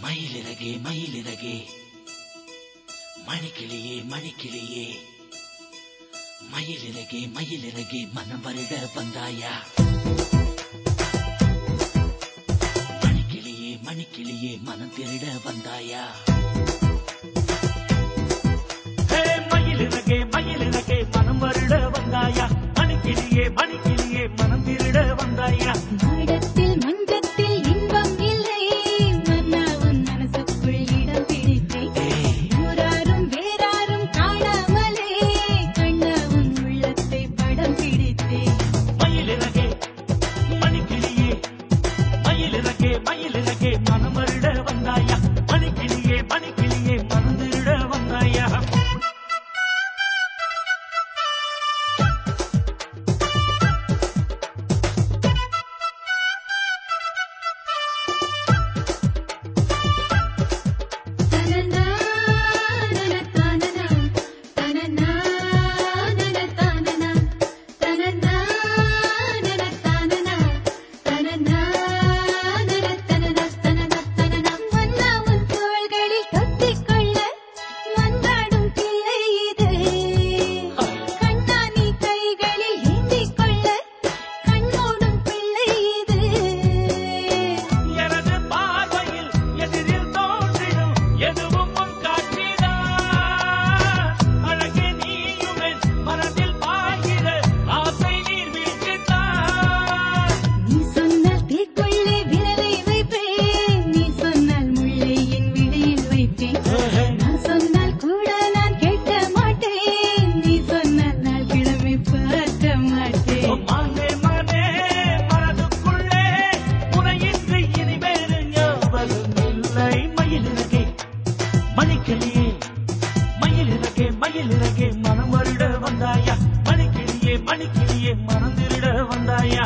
மயிலிறகே மயிலிறகே மணிக்கிளியே மணிக்கிளியே மயிலிறகே மயிலிறகே மனம் வருட வந்தாயா மணிக்கிளியே மணிக்கிளியே மனம் திருட வந்தாயா ஹே, மயிலிறகே மயிலிறகே மனம் வருட வந்தாயா மணிக்கிளியே மணிக்கிளியே மனம் திருட வந்தாயா மாடத்தில் மஞ்சத்தில் இன்பம் இல்லை மன்னா உன் மனசுக்குள் இடம் பிடித்தேன் ஊராரும் வேறாரும் காணாமலே கண்ணா உன் உள்ளத்தை படம் பிடித்தேன் மயிலிறகே மணிக்கிளியே மயிலிறகே மயிலிறகே மனம் வருட வந்தாயா மணிக்கிளியே மணிக்கிளியே மனம் திருட வந்தாயா தனனா தனனா தனனா தனனா தனனா தனனா தனனா தனனா தனனா மன்னா உன் தோள்களில் தொத்திக்கொள்ள மன்றாடும் பிள்ளை இது கண்ணாணி கைகளில் ஏந்திக் கொள்ள கண்ணோடும் பிள்ளை இது எனது பார்வையில் எதிரில் தோன்றிடும் எதுவும் உன் காட்சிதான் அழகே நீயுமே மனதில் பாய்கிற ஆசை நீர் வீழ்ச்சித்தான் நீ சொன்னால் தீக்குள்ளே விரலை வைப்பேன் நீ சொன்னால் முள்ளை என் விழியில் வைப்பேன் நான் சொன்னால் கூட நான் கேட்க மாட்டேன் நீ சொன்னால் நான் கிழமை பார்க்க மாட்டேன் மானே மானே மனதுக்குள்ளே உனையின்றி இனி வேறு ஞாபகம் இல்லை மயிலிறகே மணிக்கிளியே மயிலிறகே மயிலிறகே மனம் வருட வந்தாயா மணிக்கிளியே மணிக்கிளியே மனம் திருட வந்தாயா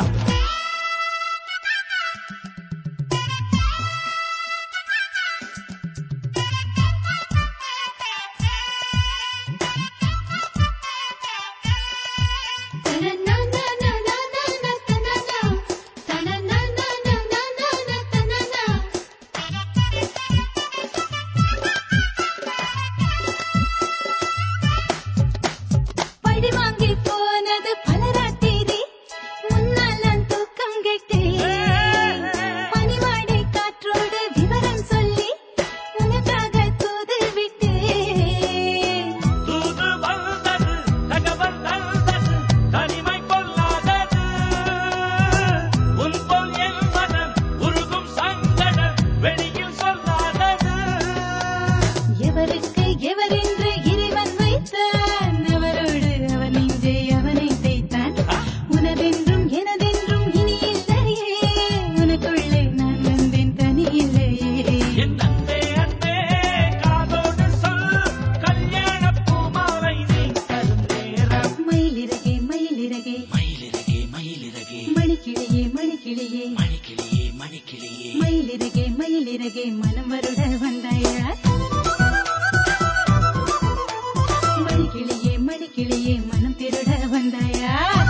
பழி வாங்கி போனது பலராத்தீதி முன்னால் நான் தூக்கம் கெட்டேன் பனிவாடை காற்றோடு விவரம் சொல்லி உனக்காக தூது விட்டேன் தூது வந்தது தகவல் தந்தது தனிமை கொள்ளாதது உன் போல் என் மனம் உருகும் சங்கடம் வெளியில் சொல்லாதது எவருக்கு எவரென்று இறைவன் வைத்தான் அவரோடு அவன் நெஞ்சை அவனை தேய்த்தான் உனதென்றும் எனதென்றும் இனி இல்லையே உனக்குள்ளே நான் வந்தேன் தனி இல்லையே என் அன்பே அன்பே காதோடு சொல் கல்யாண பூமாலை நீ தரும் நேரம் மயிலிறகே மயிலிறகே மயிலிறகே மயிலிறகே மணிக்கிளியே மணிக்கிளியே மணிக்கிளியே மணிக்கிளியே மயிலிறகே மயிலிறகே மனம் வருட வந்தாயா மணிக்கிளியே மணிக்கிளியே மனம் திருட வந்தாயா